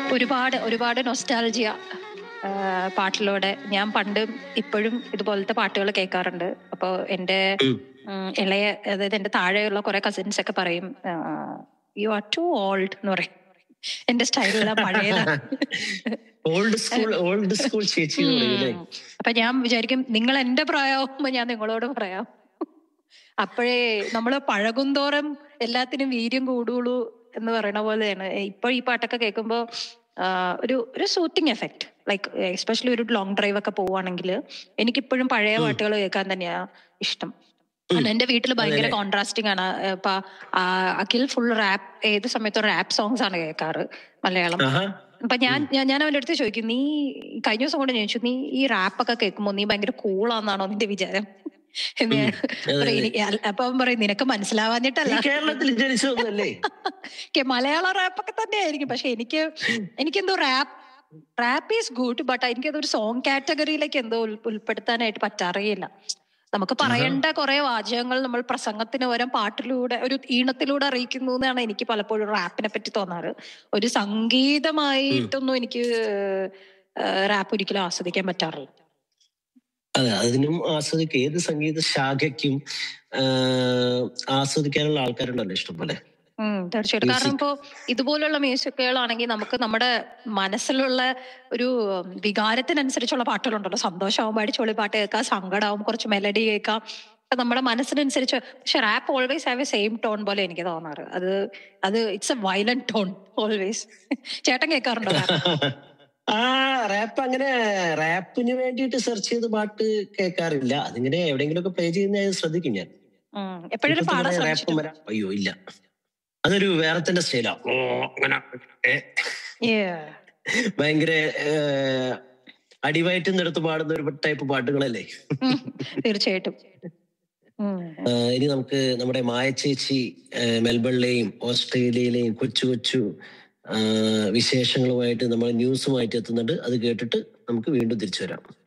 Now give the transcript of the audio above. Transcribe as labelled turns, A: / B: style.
A: ഒരുപാട് ഒരുപാട് നൊസ്റ്റാലജിയ പാട്ടിലൂടെ ഞാൻ പണ്ട് ഇപ്പോഴും ഇതുപോലത്തെ പാട്ടുകൾ കേൾക്കാറുണ്ട് അപ്പോൾ എൻ്റെ
B: ഉം.
A: ഉം, ഇളയ അതായത് എൻ്റെ താഴെയുള്ള കുറെ കസിൻസ് ഒക്കെ പറയും യു ആർ ടു ഓൾഡ് എന്ന് പറയും എന്റെ സ്റ്റൈലെല്ലാം പഴയതാണ്
B: ഓൾഡ് സ്കൂൾ ഓൾഡ് സ്കൂൾ ചേച്ചി എന്ന് പറയൂലേ
A: ഉം. അപ്പൊ ഞാൻ വിചാരിക്കും നിങ്ങൾ എന്റെ പ്രായമാകുമ്പോ ഞാൻ നിങ്ങളോട് പറയാം അപ്പോഴേ നമ്മള് പഴകുന്തോറും എല്ലാത്തിനും വീര്യം കൂടുള്ളൂ എന്ന് പറയണ പോലെയാണ് ഇപ്പൊ ഈ പാട്ടൊക്കെ കേൾക്കുമ്പോ ആ, ഒരു ഒരു സൂത്തിങ് എഫക്ട് ലൈക്ക് എസ്പെഷ്യലി ഒരു ലോങ് ഡ്രൈവ് ഒക്കെ പോവുകയാണെങ്കിൽ എനിക്കിപ്പോഴും പഴയ
B: ഉം.
A: പാട്ടുകൾ കേൾക്കാൻ തന്നെയാ ഇഷ്ടം കാരണം എന്റെ വീട്ടിൽ ഭയങ്കര
B: അതെല്ലേ?
A: കോൺട്രാസ്റ്റിംഗ് ആണ് ഇപ്പൊ ആ, അഖിൽ ഫുൾ റാപ്പ് ഏത് സമയത്തും റാപ്പ് സോങ്സ് ആണ് കേൾക്കാറ് മലയാളം
B: ആഹാ
A: അപ്പൊ ഞാൻ ഞാൻ ഞാൻ അവന്റെ അടുത്ത് ചോദിക്കും നീ കഴിഞ്ഞ ദിവസം കൊണ്ട് ഞാൻ ചോദിച്ചു നീ ഈ റാപ്പ് ഒക്കെ കേൾക്കുമ്പോ നീ ഭയങ്കര കൂളാന്നാണോ നിന്റെ വിചാരം എന്ന് ഞാൻ
B: അതെ,
A: പറയും,
B: അതെ.
A: "ഇനി- അല്ല- അപ്പൊ അവൻ പറയും നിനക്ക്
B: നീ
A: മനസ്സിലാവാഞ്ഞിട്ടല്ല
B: കേരളത്തിൽ ജനിച്ചതൊന്നല്ലേ
A: ഒക്കെ മലയാള റാപ്പൊക്കെ തന്നെയായിരിക്കും പക്ഷെ എനിക്ക് എനിക്കെന്തോ rap rap is good but എനിക്കതൊരു സോങ് കാറ്റഗറിയിലേക്ക് എന്തോ ഉൾ- ഉൾപ്പെടുത്താനായിട്ട് പറ്റാറിയില്ല നമുക്ക് പറയേണ്ട കുറെ വാചകങ്ങൾ നമ്മൾ പ്രസംഗത്തിന് പകരം പാട്ടിലൂടെ ഒരു ഈണത്തിലൂടെ അറിയിക്കുന്നു എന്നാണ് എനിക്ക് പലപ്പോഴും റാപ്പിനെ പറ്റി തോന്നാറ് ഒരു സംഗീതമായിട്ടൊന്നും എനിക്ക് റാപ്പ് ഒരിക്കലും ആസ്വദിക്കാൻ പറ്റാറില്ല
B: അതെ അതിനും ആസ്വദിക്കും ഏത് സംഗീത ശാഖയ്ക്കും ആ, ആസ്വദിക്കാനുള്ള ആൾക്കാരുണ്ടല്ലോ ഇഷ്ടംപോലെ
A: ഉം, തീർച്ചയായിട്ടും കാരണം
B: Music.
A: ഇപ്പോ ഇതുപോലുള്ള മ്യൂസിക്കുകളാണെങ്കിൽ നമുക്ക് നമ്മുടെ മനസ്സിലുള്ള ഒരു വികാരത്തിനനുസരിച്ചുള്ള പാട്ടുകളുണ്ടല്ലോ സന്തോഷമാകുമ്പോൾ അടിച്ചൊളി പാട്ട് കേൾക്കാം സങ്കടമാകും കുറച്ച് മെലഡി കേൾക്കാം അപ്പൊ നമ്മുടെ മനസ്സിനനുസരിച്ച് പക്ഷെ rap always have a same tone പോലെ എനിക്ക് തോന്നാറ് അത് അത് it's a violent tone always ചേട്ടൻ കേൾക്കാറുണ്ടോ rap?
B: ആ റാപ്പ് അങ്ങനെ റാപ്പിന് വേണ്ടിയിട്ട് സെർച്ച് ചെയ്ത് പാട്ട് കേൾക്കാറില്ല അതിങ്ങനെ എവിടെയെങ്കിലും ഒക്കെ പ്ലേ ചെയ്യുന്ന ശ്രദ്ധിക്കും ഞാൻ
A: ഉം, എപ്പോഴും പാടാൻ
B: റാപ്പ്
A: ശ്രമിച്ചിട്ടുണ്ട്
B: അയ്യോ ഇല്ല അതൊരു വേറെ തന്നെ സ്റ്റൈലാ ഓ അങ്ങനെ ഏ,
A: Yeah.
B: ഭയങ്കര ഏ, അടിവയറ്റിൽ എടുത്ത് പാടുന്ന ഒരു ടൈപ്പ് പാട്ടുകളല്ലേ
A: ഉം, തീർച്ചയായിട്ടും ഉം.
B: ആ, ഇനി നമുക്ക് നമ്മുടെ മായ ചേച്ചി ആ, മെൽബണിലെയും ഓസ്ട്രേലിയയിലെയും കൊച്ചു കൊച്ചു ആ, വിശേഷങ്ങളുമായിട്ട് നമ്മൾ ന്യൂസുമായിട്ട് എത്തുന്നുണ്ട് അത് കേട്ടിട്ട് നമുക്ക് വീണ്ടും തിരിച്ചു വരാം